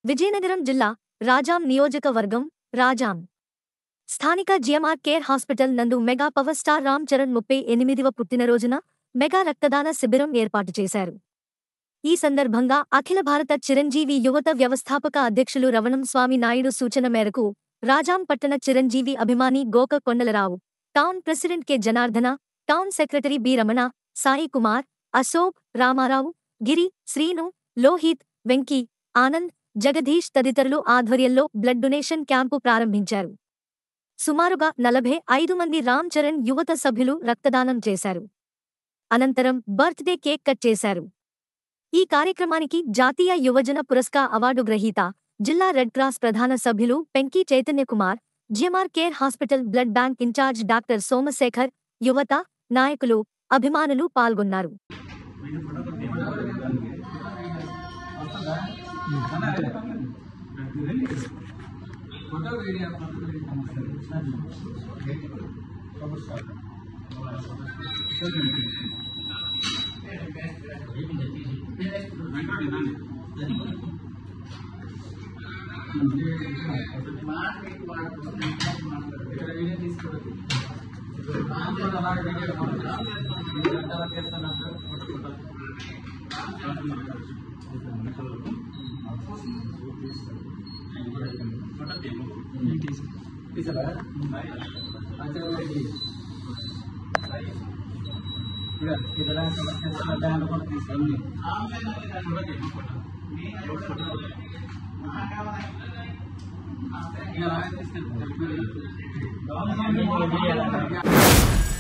విజయనగరం జిల్లా రాజాం నియోజకవర్గం రాజాం స్థానిక జిఎంఆర్ కేర్ హాస్పిటల్ నందు mega power star Ram Charan ముప్పై ఎనిమిదివ పుట్టినరోజున మెగా రక్తదాన శిబిరం ఏర్పాటు చేశారు ఈ సందర్భంగా అఖిల భారత చిరంజీవి యువత వ్యవస్థాపక అధ్యక్షులు రవణం స్వామి నాయుడు సూచన మేరకు రాజాం పట్టణ చిరంజీవి అభిమాని Goka Kondalarao town president K Janardhana town secretary B Ramana Sai Kumar Ashok Ramarao Giri Srinu Lohith Venky Anand Jagadeesh తదితరులు ఆధ్వర్యంలో బ్లడ్ డొనేషన్ క్యాంపు ప్రారంభించారు సుమారుగా నలభై ఐదు మంది రామ్ చరణ్ యువత సభ్యులు రక్తదానం చేశారు అనంతరం బర్త్డే కేక్ కట్ చేశారు ఈ కార్యక్రమానికి జాతీయ యువజన పురస్కార్ అవార్డు గ్రహీత జిల్లా రెడ్ క్రాస్ ప్రధాన సభ్యులు Penki Chaitanyakumar GMR care hospital blood bank incharge doctor Somasekhar యువత నాయకులు అభిమానులు పాల్గొన్నారు తీసుకెళ్ళి